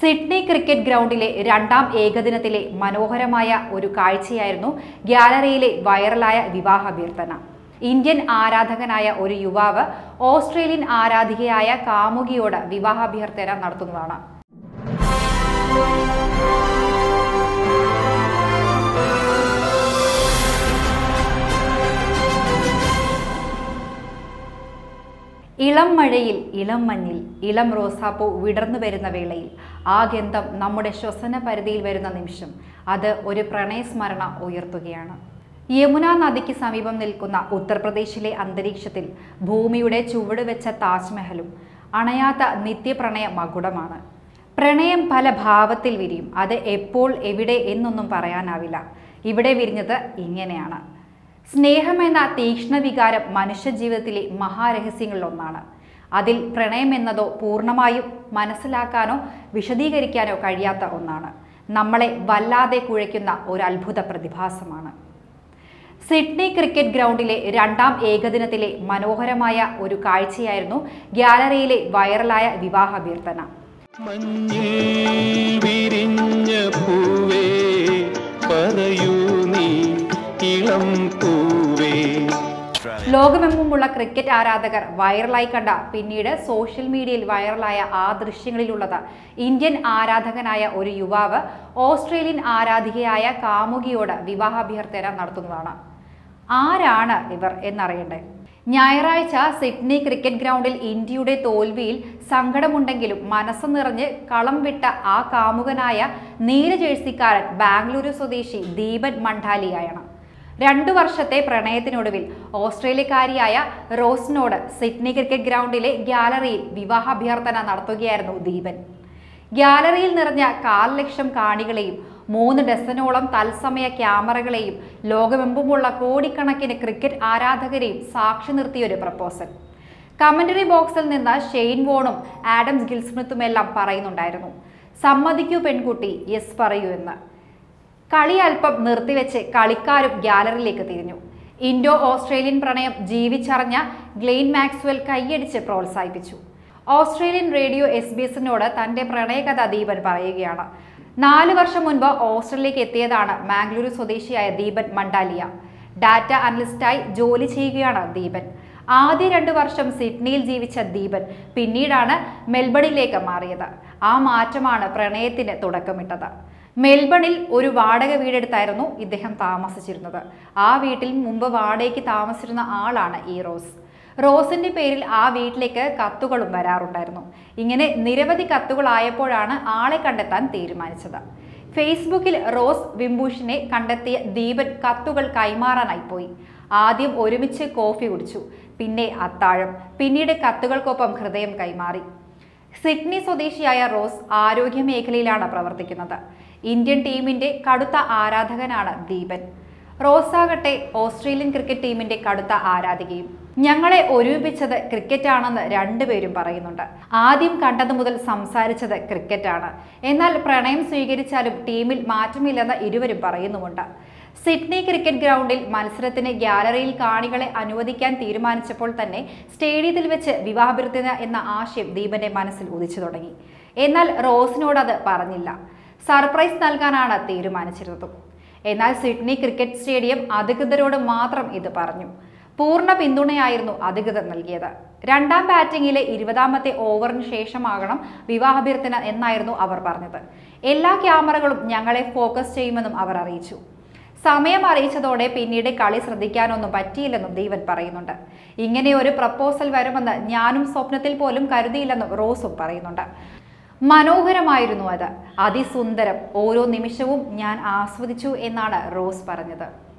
Sydney cricket ഗ്രൗണ്ടിലെ രണ്ടാം ഏകദിനത്തിലെ മനോഹരമായ ഒരു കാഴ്ചയായിരുന്നു ഗ്യാലറിയിലെ വൈറലായ വിവാഹാഭ്യർത്ഥന ഇന്ത്യൻ ആരാധകനായ ഒരു യുവാവ് ഓസ്ട്രേലിയൻ ആരാധികയായ കാമുകിയോട് വിവാഹാഭ്യർത്ഥന നടത്തുന്നതാണ് ഇളം മഴയിൽ ഇളം മഞ്ഞിൽ ഇളം റോസാപ്പൂ വിടർന്നു വരുന്ന വേളയിൽ ആ ഗന്ധം നമ്മുടെ ശ്വസന പരിധിയിൽ വരുന്ന നിമിഷം അത് ഒരു പ്രണയസ്മരണ ഉയർത്തുകയാണ് യമുന നദിക്ക് സമീപം നിൽക്കുന്ന ഉത്തർപ്രദേശിലെ അന്തരീക്ഷത്തിൽ ഭൂമിയുടെ ചുവട് വെച്ച താജ്മഹലും അണയാത്ത നിത്യപ്രണയ മകുടമാണ് പ്രണയം പല ഭാവത്തിൽ വിരിയും അത് എപ്പോൾ എവിടെ എന്നൊന്നും പറയാനാവില്ല ഇവിടെ വിരിഞ്ഞത് ഇങ്ങനെയാണ് സ്നേഹമെന്ന തീക്ഷ്ണ വികാരം മനുഷ്യജീവിതത്തിലെ മഹാരഹസ്യങ്ങളിലൊന്നാണ് അതിൽ പ്രണയം എന്നതോ പൂർണ്ണമായും മനസ്സിലാക്കാനോ വിശദീകരിക്കാനോ കഴിയാത്ത ഒന്നാണ് നമ്മളെ വല്ലാതെ കുഴയ്ക്കുന്ന ഒരു അത്ഭുത പ്രതിഭാസമാണ് സിഡ്നി ക്രിക്കറ്റ് ഗ്രൗണ്ടിലെ രണ്ടാം ഏകദിനത്തിലെ മനോഹരമായ ഒരു കാഴ്ചയായിരുന്നു ഗ്യാലറിയിലെ വൈറലായ വിവാഹാഭ്യർത്ഥന മഞ്ഞിൽ വിരിഞ്ഞ പൂവേ പറയൂ നീ ഇളം പൂവേ ലോകമെങ്ങുമുള്ള ക്രിക്കറ്റ് ആരാധകർ വൈറലായി കണ്ട പിന്നീട് സോഷ്യൽ മീഡിയയിൽ വൈറലായ ആ ദൃശ്യങ്ങളിലുള്ളത് ഇന്ത്യൻ ആരാധകനായ ഒരു യുവാവ് ഓസ്ട്രേലിയൻ ആരാധികയായ കാമുകിയോട് വിവാഹാഭ്യർത്ഥന നടത്തുന്നതാണ് ആരാണ് ഇവർ എന്നറിയണ്ടേ ഞായറാഴ്ച സിഡ്നി ക്രിക്കറ്റ് ഗ്രൗണ്ടിൽ ഇന്ത്യയുടെ തോൽവിയിൽ സങ്കടമുണ്ടെങ്കിലും മനസ്സ് നിറഞ്ഞ് കളം വിട്ട ആ കാമുകനായ നീല ജേഴ്സിക്കാരൻ ബാംഗ്ലൂരു സ്വദേശി ദീപൻ മണ്ഡാലിയായാണ് രണ്ടു വർഷത്തെ പ്രണയത്തിനൊടുവിൽ ഓസ്ട്രേലിയക്കാരിയായ റോസിനോട് സിഡ്നി ക്രിക്കറ്റ് ഗ്രൗണ്ടിലെ ഗ്യാലറിയിൽ വിവാഹാഭ്യർത്ഥന നടത്തുകയായിരുന്നു ദീപൻ ഗ്യാലറിയിൽ നിറഞ്ഞ കാൽ ലക്ഷം കാണികളെയും മൂന്ന് ഡസനോളം തത്സമയ ക്യാമറകളെയും ലോകമെമ്പുമുള്ള കോടിക്കണക്കിന് ക്രിക്കറ്റ് ആരാധകരെയും സാക്ഷി നിർത്തിയൊരു പ്രപ്പോസൽ കമന്ററി ബോക്സിൽ നിന്ന് ഷെയ്ൻ വോണും ആഡംസ് ഗിൽസ്മിത്തുമെല്ലാം പറയുന്നുണ്ടായിരുന്നു സമ്മതിക്കൂ പെൺകുട്ടി യെസ് പറയൂ എന്ന് കളി അല്പം നിർത്തിവെച്ച് കളിക്കാരും ഗ്യാലറിയിലേക്ക് തിരിഞ്ഞു ഇൻഡോ ഓസ്ട്രേലിയൻ പ്രണയം ജീവിച്ചറിഞ്ഞ ഗ്ലെയിൻ മാക്സ്വെൽ കൈയടിച്ച് പ്രോത്സാഹിപ്പിച്ചു ഓസ്ട്രേലിയൻ റേഡിയോ എസ് ബി എസിനോട് തന്റെ പ്രണയകഥ ദീപൻ പറയുകയാണ് നാല് വർഷം മുൻപ് ഓസ്ട്രേലിയക്ക് എത്തിയതാണ് മാംഗ്ലൂരു സ്വദേശിയായ ദീപൻ മണ്ഡാലിയ ഡാറ്റ അനലിസ്റ്റായി ജോലി ചെയ്യുകയാണ് ദീപൻ ആദ്യ രണ്ട് വർഷം സിഡ്നിയിൽ ജീവിച്ച ദീപൻ പിന്നീടാണ് മെൽബണിലേക്ക് മാറിയത് ആ മാറ്റമാണ് പ്രണയത്തിന് തുടക്കമിട്ടത് മെൽബണിൽ ഒരു വാടക വീടെടുത്തായിരുന്നു ഇദ്ദേഹം താമസിച്ചിരുന്നത് ആ വീട്ടിൽ മുമ്പ് വാടകയ്ക്ക് താമസിച്ചിരുന്ന ആളാണ് ഈ റോസ് റോസിന്റെ പേരിൽ ആ വീട്ടിലേക്ക് കത്തുകളും വരാറുണ്ടായിരുന്നു ഇങ്ങനെ നിരവധി കത്തുകളായപ്പോഴാണ് ആളെ കണ്ടെത്താൻ തീരുമാനിച്ചത് ഫേസ്ബുക്കിൽ റോസ് വിംബൂഷിനെ കണ്ടെത്തിയ ദീപൻ കത്തുകൾ കൈമാറാനായി പോയി ആദ്യം ഒരുമിച്ച് കോഫി കുടിച്ചു പിന്നെ അത്താഴം പിന്നീട് കത്തുകൾക്കൊപ്പം ഹൃദയം കൈമാറി സിഡ്നി സ്വദേശിയായ റോസ് ആരോഗ്യ മേഖലയിലാണ് പ്രവർത്തിക്കുന്നത് ഇന്ത്യൻ ടീമിന്റെ കടുത്ത ആരാധകനാണ് ദീപൻ റോസാകട്ടെ ഓസ്ട്രേലിയൻ ക്രിക്കറ്റ് ടീമിന്റെ കടുത്ത ആരാധികയും ഞങ്ങളെ ഒരുമിപ്പിച്ചത് ക്രിക്കറ്റാണെന്ന് രണ്ടുപേരും പറയുന്നുണ്ട് ആദ്യം കണ്ടത് മുതൽ സംസാരിച്ചത് ക്രിക്കറ്റാണ് എന്നാൽ പ്രണയം സ്വീകരിച്ചാലും ടീമിൽ മാറ്റമില്ലെന്ന് ഇരുവരും പറയുന്നുമുണ്ട് സിഡ്നി ക്രിക്കറ്റ് ഗ്രൗണ്ടിൽ മത്സരത്തിന് ഗ്യാലറിയിൽ കാണികളെ അനുവദിക്കാൻ തീരുമാനിച്ചപ്പോൾ തന്നെ സ്റ്റേഡിയത്തിൽ വെച്ച് വിവാഹഭ്യർത്ഥന എന്ന ആശയം ദീപന്റെ മനസ്സിൽ ഉദിച്ചു തുടങ്ങി എന്നാൽ റോസിനോട് അത് പറഞ്ഞില്ല സർപ്രൈസ് നൽകാനാണ് തീരുമാനിച്ചിരുന്നത് എന്നാൽ സിഡ്നി ക്രിക്കറ്റ് സ്റ്റേഡിയം അധികൃതരോട് മാത്രം ഇത് പറഞ്ഞു പൂർണ്ണ പിന്തുണയായിരുന്നു അധികൃതർ നൽകിയത് രണ്ടാം ബാറ്റിംഗിലെ ഇരുപതാമത്തെ ഓവറിന് ശേഷമാകണം വിവാഹാഭ്യർത്ഥന എന്നായിരുന്നു അവർ പറഞ്ഞത് എല്ലാ ക്യാമറകളും ഞങ്ങളെ ഫോക്കസ് ചെയ്യുമെന്നും അവർ അറിയിച്ചു സമയം അറിയിച്ചതോടെ പിന്നീട് കളി ശ്രദ്ധിക്കാനൊന്നും പറ്റിയില്ലെന്നും ദീപൻ പറയുന്നുണ്ട് ഇങ്ങനെ ഒരു പ്രപ്പോസൽ വരുമെന്ന് ഞാനും സ്വപ്നത്തിൽ പോലും കരുതിയില്ലെന്നും റോസും പറയുന്നുണ്ട് മനോഹരമായിരുന്നു അത് അതിസുന്ദരം ഓരോ നിമിഷവും ഞാൻ ആസ്വദിച്ചു എന്നാണ് റോസ് പറഞ്ഞത്